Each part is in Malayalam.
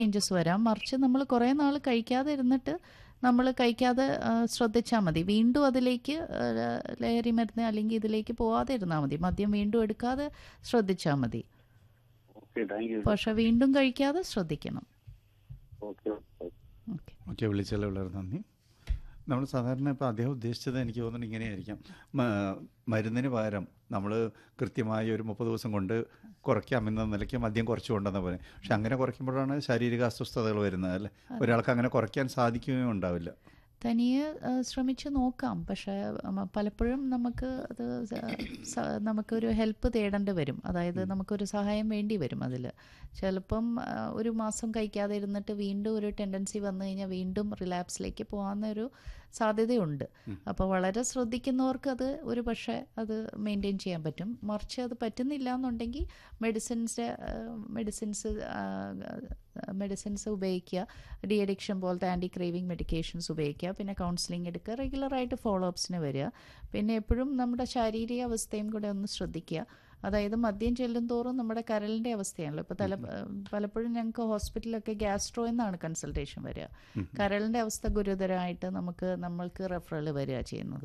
ചേഞ്ചസ് വരാം മറിച്ച് നമ്മൾ കുറേ നാൾ കഴിക്കാതെ ഇരുന്നിട്ട് നമ്മൾ കഴിക്കാതെ ശ്രദ്ധിച്ചാൽ മതി വീണ്ടും അതിലേക്ക് ആ, ലഹരി മരുന്ന് അല്ലെങ്കിൽ ഇതിലേക്ക് പോവാതെ ഇരുന്നാൽ മതി മദ്യം വീണ്ടും എടുക്കാതെ ശ്രദ്ധിച്ചാൽ മതി ഓക്കെ താങ്ക് യു പക്ഷെ വീണ്ടും കഴിക്കാതെ ശ്രദ്ധിക്കണം ഓക്കെ ഓക്കെ ഓക്കെ ഓക്കെ വിളിച്ചാൽ വളരെ നന്ദി നമ്മൾ സാധാരണ ഇപ്പോൾ അദ്ദേഹം ഉദ്ദേശിച്ചത് എനിക്ക് തോന്നുന്നു ഇങ്ങനെയായിരിക്കാം മ- മരുന്നിന് പകരം നമ്മൾ കൃത്യമായി ഒരു മുപ്പത് ദിവസം കൊണ്ട് കുറയ്ക്കാമെന്ന നിലയ്ക്ക് മദ്യം കുറച്ച് കൊണ്ടെന്ന പോലെ പക്ഷെ അങ്ങനെ കുറയ്ക്കുമ്പോഴാണ് ശാരീരിക അസ്വസ്ഥതകൾ വരുന്നത് അല്ലേ ഒരാൾക്ക് അങ്ങനെ കുറയ്ക്കാൻ സാധിക്കുകയും ഉണ്ടാവില്ല തനിയെ ആ, ശ്രമിച്ച് നോക്കാം പക്ഷേ ഉം, പലപ്പോഴും നമുക്ക് അത് സ- സ- നമുക്കൊരു ഹെൽപ്പ് തേടേണ്ടി വരും അതായത് നമുക്കൊരു സഹായം വേണ്ടി വരും അതിൽ ചിലപ്പം ആ, ഒരു മാസം കഴിക്കാതെ ഇരുന്നിട്ട് വീണ്ടും ഒരു ടെൻഡൻസി വന്നു കഴിഞ്ഞാൽ വീണ്ടും റിലാപ്സിലേക്ക് പോകാവുന്നൊരു സാധ്യതയുണ്ട് അപ്പോൾ വളരെ ശ്രദ്ധിക്കുന്നവർക്ക് അത് ഒരു പക്ഷേ അത് മെയിൻറ്റെയിൻ ചെയ്യാൻ പറ്റും മറിച്ച് അത് പറ്റുന്നില്ല എന്നുണ്ടെങ്കിൽ മെഡിസിൻസ് മെഡിസിൻസ് മെഡിസിൻസ് ഉപയോഗിക്കുക ഡി അഡിക്ഷൻ പോലത്തെ ആൻറ്റി ക്രേവിങ് മെഡിക്കേഷൻസ് ഉപയോഗിക്കുക പിന്നെ കൗൺസിലിംഗ് എടുക്കുക റെഗുലറായിട്ട് ഫോളോ അപ്സിന് വരിക പിന്നെ എപ്പോഴും നമ്മുടെ ശാരീരിക അവസ്ഥയും കൂടെ ഒന്ന് ശ്രദ്ധിക്കുക അതായത് മദ്യം ചെല്ലും തോറും നമ്മുടെ കരളിൻ്റെ അവസ്ഥയാണല്ലോ ഇപ്പോൾ തല പലപ്പോഴും ഞങ്ങൾക്ക് ഹോസ്പിറ്റലിലൊക്കെ ഗ്യാസ്ട്രോ എന്നാണ് കൺസൾട്ടേഷൻ വരിക കരളിൻ്റെ അവസ്ഥ ഗുരുതരമായിട്ട് നമുക്ക് നമ്മൾക്ക് റെഫറൽ വരിക ചെയ്യുന്നത്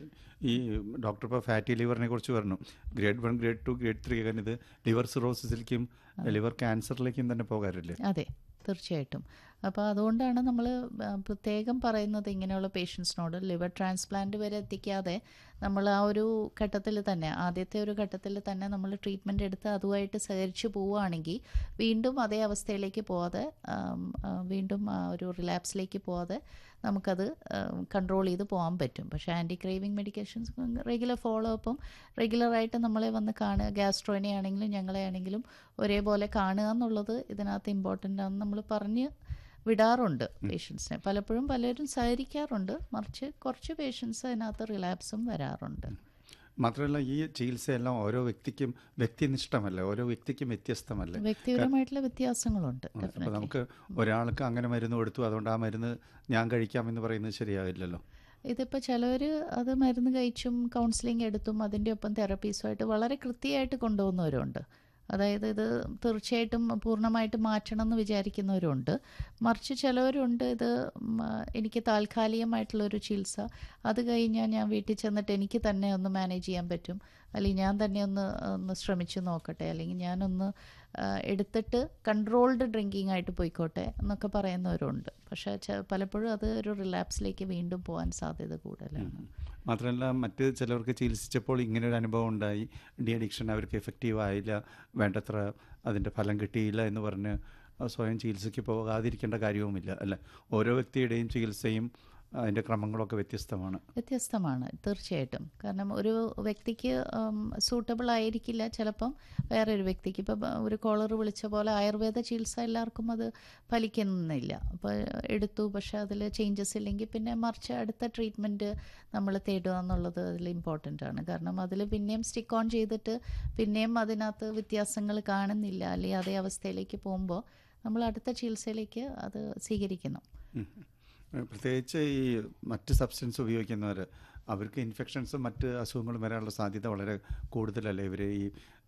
ഈ ഡോക്ടർ ഇപ്പോൾ ഫാറ്റി ലിവറിനെ കുറിച്ച് പറഞ്ഞു grade one grade two grade three ഒക്കെ ഇത് ലിവർ സിറോസിസിലേക്കും ലിവർ ക്യാൻസറിലേക്കും തന്നെ പോകാറില്ലേ അതെ തീർച്ചയായിട്ടും അപ്പോൾ അതുകൊണ്ടാണ് നമ്മൾ പ്രത്യേകം പറയുന്നത് ഇങ്ങനെയുള്ള പേഷ്യൻസിനോട് ലിവർ ട്രാൻസ്പ്ലാന്റ് വരെ എത്തിക്കാതെ നമ്മൾ ആ ഒരു ഘട്ടത്തിൽ തന്നെ ആദ്യത്തെ ഒരു ഘട്ടത്തിൽ തന്നെ നമ്മൾ ട്രീറ്റ്മെൻറ്റ് എടുത്ത് അതുമായിട്ട് സഹകരിച്ച് പോവുകയാണെങ്കിൽ വീണ്ടും അതേ അവസ്ഥയിലേക്ക് പോവാതെ ആം, ആ, വീണ്ടും ആ ഒരു റിലാപ്സിലേക്ക് പോവാതെ നമുക്കത് കൺട്രോൾ ചെയ്ത് പോകാൻ പറ്റും പക്ഷേ anti craving medications regular follow അപ്പും റെഗുലറായിട്ട് നമ്മളെ വന്ന് കാണുക ഗ്യാസ്ട്രോനെ ആണെങ്കിലും ഞങ്ങളെ ആണെങ്കിലും ഒരേപോലെ കാണുക എന്നുള്ളത് ഇതിനകത്ത് ഇമ്പോർട്ടൻ്റ് ആണെന്ന് നമ്മൾ പറഞ്ഞ് വിടാറുണ്ട് പേഷ്യൻസിനെ പലപ്പോഴും പലരും സഹകരിക്കാറുണ്ട് മറിച്ച് കുറച്ച് പേഷ്യൻസ് അതിനകത്ത് റിലാപ്സും വരാറുണ്ട് മാത്രമല്ല ഈ ചികിത്സയെല്ലാം ഓരോ വ്യക്തിക്കും വ്യക്തിനിഷ്ഠമല്ലേ ഓരോ വ്യക്തിക്കും വ്യത്യസ്തമല്ലേ വ്യക്തിപരമായിട്ടുള്ള വ്യത്യാസങ്ങളുണ്ട് അപ്പോൾ ഡെഫിനറ്റ്ലി നമുക്ക് ഒരാൾക്ക് അങ്ങനെ മരുന്ന് കൊടുത്തു അതുകൊണ്ട് ആ മരുന്ന് ഞാൻ കഴിക്കാമെന്ന് പറയുന്നത് ശരിയാവില്ലല്ലോ ഇതിപ്പോൾ ചിലവർ അത് മരുന്ന് കഴിച്ചും കൗൺസിലിംഗ് എടുത്തും അതിൻ്റെ ഒപ്പം തെറപ്പീസുമായിട്ട് വളരെ കൃത്യമായിട്ട് കൊണ്ടുപോകുന്നവരുണ്ട് അതായത് ഇത് തീർച്ചയായിട്ടും പൂർണ്ണമായിട്ട് മാറ്റണം എന്ന് വിചാരിക്കുന്നവരുണ്ട് മറിച്ച് ചിലവരുണ്ട് ഇത് ഉം, ആ, എനിക്ക് താൽക്കാലികമായിട്ടുള്ളൊരു ചികിത്സ അത് കഴിഞ്ഞാൽ ഞാൻ വീട്ടിൽ ചെന്നിട്ട് എനിക്ക് തന്നെ ഒന്ന് മാനേജ് ചെയ്യാൻ പറ്റും അല്ലെങ്കിൽ ഞാൻ തന്നെ ഒന്ന് ഒന്ന് ശ്രമിച്ച് നോക്കട്ടെ അല്ലെങ്കിൽ ഞാനൊന്ന് ആ, എടുത്തിട്ട് കൺട്രോൾഡ് ഡ്രിങ്കിങ് ആയിട്ട് പോയിക്കോട്ടെ എന്നൊക്കെ പറയുന്നവരുണ്ട് പക്ഷേ ചെ- പലപ്പോഴും അത് ഒരു റിലാപ്സിലേക്ക് വീണ്ടും പോകാൻ സാധ്യത കൂടുതലാണ് മാത്രമല്ല മറ്റ് ചിലവർക്ക് ചികിത്സിച്ചപ്പോൾ ഇങ്ങനെ ഒരു അനുഭവം ഉണ്ടായി ഡി അഡിക്ഷൻ അവർക്ക് എഫക്റ്റീവ് ആയില്ല വേണ്ടത്ര അതിൻ്റെ ഫലം കിട്ടിയില്ല എന്ന് പറഞ്ഞ് സ്വയം ചികിത്സയ്ക്ക് പോകാതിരിക്കേണ്ട കാര്യവുമില്ല അല്ല ഓരോ വ്യക്തിയുടെയും ചികിത്സയും അതിൻ്റെ ക്രമങ്ങളൊക്കെ വ്യത്യസ്തമാണ് വ്യത്യസ്തമാണ് തീർച്ചയായിട്ടും കാരണം ഒരു വ്യക്തിക്ക് സൂട്ടബിൾ ആയിരിക്കില്ല ചിലപ്പം വേറൊരു വ്യക്തിക്ക് ഇപ്പം ഒരു കോളർ വിളിച്ച പോലെ ആയുർവേദ ചികിത്സ എല്ലാവർക്കും അത് ഫലിക്കുന്നില്ല അപ്പോൾ എടുത്തു പക്ഷേ അതിൽ ചേഞ്ചസ് ഇല്ലെങ്കിൽ പിന്നെ മറിച്ച് അടുത്ത ട്രീറ്റ്മെൻറ്റ് നമ്മൾ തേടുക എന്നുള്ളത് അതിൽ ഇമ്പോർട്ടൻ്റ് ആണ് കാരണം അതിൽ പിന്നെയും സ്റ്റിക്ക് ഓൺ ചെയ്തിട്ട് പിന്നെയും അതിനകത്ത് വ്യത്യാസങ്ങൾ കാണുന്നില്ല അല്ലെങ്കിൽ അതേ അവസ്ഥയിലേക്ക് പോകുമ്പോൾ നമ്മൾ അടുത്ത ചികിത്സയിലേക്ക് അത് സ്വീകരിക്കണം ഉം. പ്രത്യേകിച്ച് ഈ മറ്റ് സബ്സ്റ്റൻസ് ഉപയോഗിക്കുന്നവർ അവർക്ക് ഇൻഫെക്ഷൻസും മറ്റ് അസുഖങ്ങളും വരാനുള്ള സാധ്യത വളരെ കൂടുതലല്ലേ ഇവർ ഈ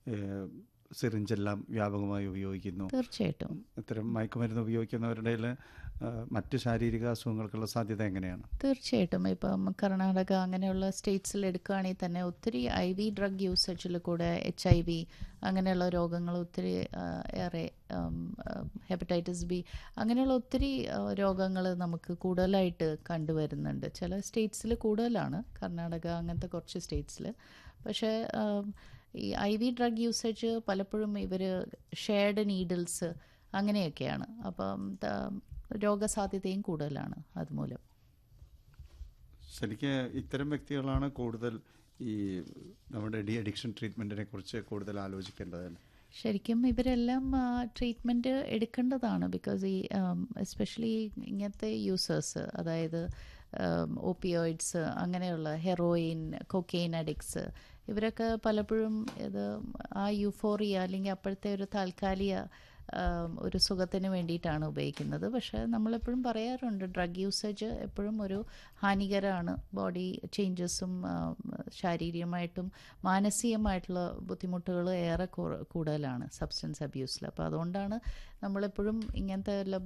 സിറിഞ്ചെല്ലാം വ്യാപകമായി ഉപയോഗിക്കുന്നു തീർച്ചയായിട്ടും ഇത്തരം മയക്കുമരുന്ന് ഉപയോഗിക്കുന്നവരുടെ ഇടയിൽ, ആ, മറ്റ് ശാരീരിക അസുഖങ്ങൾക്കുള്ള സാധ്യത എങ്ങനെയാണ് തീർച്ചയായിട്ടും ഇപ്പം കർണാടക അങ്ങനെയുള്ള സ്റ്റേറ്റ്സിൽ എടുക്കുകയാണെങ്കിൽ തന്നെ ഒത്തിരി ഐ വി ഡ്രഗ് യൂസേജിൽ കൂടെ എച്ച് ഐ വി അങ്ങനെയുള്ള രോഗങ്ങൾ ഒത്തിരി ആ, ഏറെ ഹെപ്പറ്റൈറ്റിസ് ബി അങ്ങനെയുള്ള ഒത്തിരി രോഗങ്ങൾ നമുക്ക് കൂടുതലായിട്ട് കണ്ടുവരുന്നുണ്ട് ചില സ്റ്റേറ്റ്സിൽ കൂടുതലാണ് കർണാടക അങ്ങനത്തെ കുറച്ച് സ്റ്റേറ്റ്സിൽ പക്ഷേ ആം, ഈ ഐ വി ഡ്രഗ് യൂസേജ് പലപ്പോഴും ഇവർ ഷെയർഡ് നീഡിൽസ് അങ്ങനെയൊക്കെയാണ് അപ്പം ത- രോഗസാധ്യതയും കൂടുതലാണ് അതുമൂലം ശരിക്ക് ഇത്തരം വ്യക്തികളാണ് കൂടുതൽ ഈ നമ്മുടെ ഡി അഡിക്ഷൻ ട്രീറ്റ്മെൻറ്റിനെ കുറിച്ച് കൂടുതൽ ആലോചിക്കേണ്ടത് അല്ലേ? ശരിക്കും ഇവരെല്ലാം ട്രീറ്റ്മെൻറ്റ് എടുക്കേണ്ടതാണ് ബിക്കോസ് ഈ എസ്പെഷ്യലി ഇങ്ങനത്തെ യൂസേഴ്സ് അതായത് ഓപ്പിയോയിഡ്സ് അങ്ങനെയുള്ള ഹെറോയിൻ കൊക്കെയിൻ അഡിക്ട്സ് ഇവരൊക്കെ പലപ്പോഴും ഇത് ആ യൂഫോറിയ അല്ലെങ്കിൽ അപ്പോഴത്തെ ഒരു താൽക്കാലിക ആം, ഒരു സുഖത്തിന് വേണ്ടിയിട്ടാണ് ഉപയോഗിക്കുന്നത് പക്ഷേ നമ്മളെപ്പോഴും പറയാറുണ്ട് ഡ്രഗ് യൂസേജ് എപ്പോഴും ഒരു ഹാനികരമാണ് ബോഡി ചേഞ്ചസും ശാരീരികമായിട്ടും മാനസികമായിട്ടുള്ള ബുദ്ധിമുട്ടുകൾ ഏറെ കൂ- കൂടുതലാണ് സബ്സ്റ്റൻസ് അബ്യൂസിൽ അപ്പോൾ അതുകൊണ്ടാണ് നമ്മളെപ്പോഴും ഇങ്ങനത്തെ